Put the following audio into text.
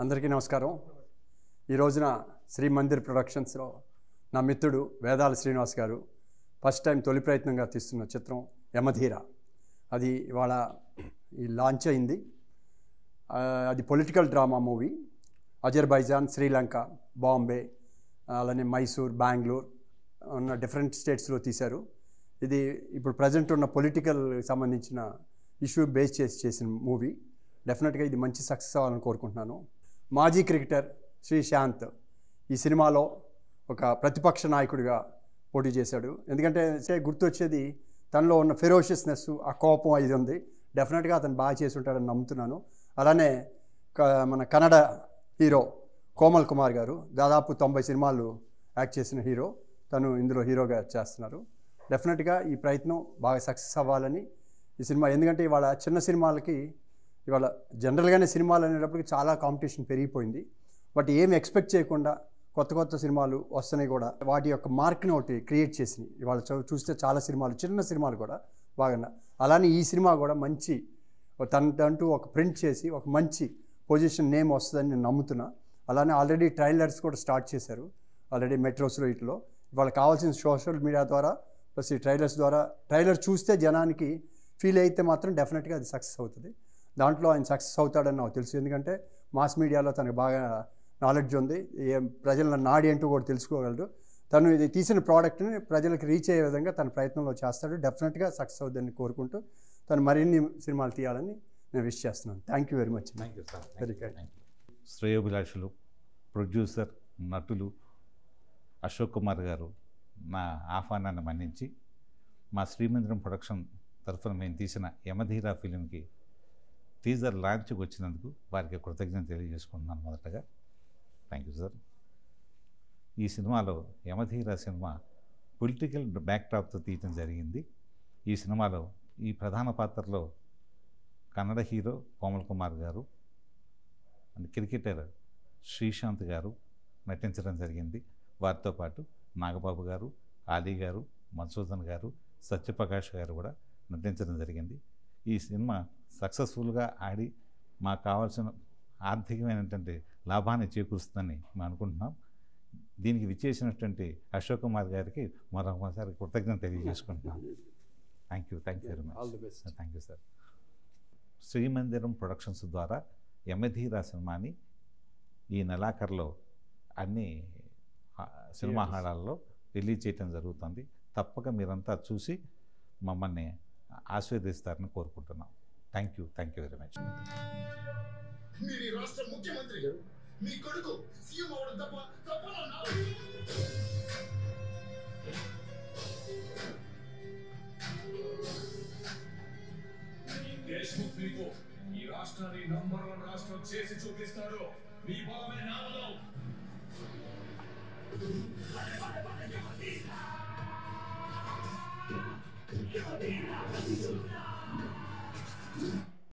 అందరికీ నమస్కారం ఈ రోజున శ్రీ మందిర్ ప్రొడక్షన్స్లో నా మిత్రుడు వేదాల శ్రీనివాస్ గారు ఫస్ట్ టైం తొలి ప్రయత్నంగా తీస్తున్న చిత్రం యమధీర అది ఇవాళ ఈ లాంచ్ అయింది ఆ, అది political drama movie Azerbaijan Sri Lanka Bombay అలానే మైసూర్ బెంగళూరు ఉన్న డిఫరెంట్ స్టేట్స్లో తీశారు ఇది ఇప్పుడు ప్రజెంట్ ఉన్న పొలిటికల్ సంబంధించిన ఇష్యూ బేస్ చేసి చేసిన మూవీ డెఫినెట్గా ఇది మంచి సక్సెస్ అవ్వాలని కోరుకుంటున్నాను మాజీ క్రికెటర్ శ్రీ శాంత్ ఈ సినిమాలో ఒక ప్రతిపక్ష నాయకుడిగా పోటీ చేశాడు ఎందుకంటే సే గుర్తొచ్చేది తనలో ఉన్న ఫెరోషియస్నెస్ ఆ కోపం ఇది ఉంది డెఫినెట్గా అతను బాగా చేసి ఉంటాడని నమ్ముతున్నాను అలానే క- మన కన్నడ హీరో కోమల్ కుమార్ గారు దాదాపు తొంభై సినిమాలు యాక్ట్ చేసిన హీరో తను ఇందులో హీరోగా చేస్తున్నారు డెఫినెట్గా ఈ ప్రయత్నం బాగా సక్సెస్ అవ్వాలని ఈ సినిమా ఎందుకంటే ఇవాళ చిన్న సినిమాలకి ఇవాళ జనరల్గానే సినిమాలు అనేటప్పటికి చాలా కాంపిటీషన్ పెరిగిపోయింది బట్ ఏమి ఎక్స్పెక్ట్ చేయకుండా కొత్త కొత్త సినిమాలు వస్తున్నాయి కూడా వాటి యొక్క మార్క్ని ఒకటి క్రియేట్ చేసినాయి ఇవాళ చూ- చూస్తే చాలా సినిమాలు చిన్న సినిమాలు కూడా బాగా అలానే ఈ సినిమా కూడా మంచి తనంటూ ఒక ప్రింట్ చేసి ఒక మంచి పొజిషన్ నేమ్ వస్తుందని నేను నమ్ముతున్నా అలానే ఆల్రెడీ ట్రైలర్స్ కూడా స్టార్ట్ చేశారు ఆల్రెడీ మెట్రోస్లో ఇట్లో వాళ్ళకి కావాల్సిన సోషల్ మీడియా ద్వారా ప్లస్ ఈ ట్రైలర్స్ ద్వారా ట్రైలర్ చూస్తే జనానికి ఫీల్ అయితే మాత్రం డెఫినెట్గా అది సక్సెస్ అవుతుంది దాంట్లో ఆయన సక్సెస్ అవుతాడని నాకు తెలుసు ఎందుకంటే మాస్ మీడియాలో తనకు బాగా నాలెడ్జ్ ఉంది ఏం ప్రజల నాడి అంటూ కూడా తెలుసుకోగలడు తను ఇది తీసిన ప్రోడక్ట్ని ప్రజలకు రీచ్ అయ్యే విధంగా తన ప్రయత్నంలో చేస్తాడు డెఫినెట్గా సక్సెస్ అవుతుందని కోరుకుంటూ తను మరిన్ని సినిమాలు తీయాలని నేను విష్ చేస్తున్నాను thank you very much thank you sir Very kind. శ్రేయోభిలాషులు ప్రొడ్యూసర్ నటులు అశోక్ కుమార్ గారు నా ఆహ్వానాన్ని మన్నించి మా శ్రీమందిరం ప్రొడక్షన్ తరఫున మేము తీసిన యమధీరా ఫిలింకి టీజర్ లాంచ్కి వచ్చినందుకు వారికి కృతజ్ఞత తెలియజేసుకుంటున్నాను మొదటగా థ్యాంక్ యూ సార్ ఈ సినిమాలో యమధీర సినిమా పొలిటికల్ బ్యాక్డ్రాప్తో తీయటం జరిగింది ఈ సినిమాలో ఈ ప్రధాన పాత్రలో కన్నడ హీరో కోమల్ కుమార్ గారు అండ్ క్రికెటర్ శ్రీశాంత్ గారు నటించడం జరిగింది వారితో పాటు నాగబాబు గారు ఆలీ గారు మధుసూదన్ గారు సత్యప్రకాష్ గారు కూడా నటించడం జరిగింది ఈ సినిమా సక్సెస్ఫుల్గా ఆడి మాకు కావాల్సిన ఆర్థికమైనటువంటి లాభాన్ని చేకూరుస్తుందని మేము అనుకుంటున్నాం దీనికి విచ్చేసినటువంటి అశోక్ కుమార్ గారికి మరొకసారి కృతజ్ఞత తెలియజేసుకుంటున్నాం thank you thank you very All the much best. Thank you sir Srimandiram productions ద్వారా యమధీరా సినిమాని ఈ నెలాఖరులో అన్ని ఆ, సినిమా హాళాల్లో రిలీజ్ చేయటం జరుగుతుంది తప్పక మీరంతా చూసి మమ్మల్ని ఆశీర్వదిస్తారని కోరుకుంటున్నాం thank you thank you very much మీరు ఈ రాష్ట్ర ముఖ్యమంత్రి మీ కొడుకు సీఎం అవడం తప్ప తప్పనన్నా ఈ దేశముఖ్ మీకు ఈ రాష్ట్రాన్ని నంబర్ వన్ రాష్ట్రం చేసి చూపిస్తాడు మీ బలమే నా బలం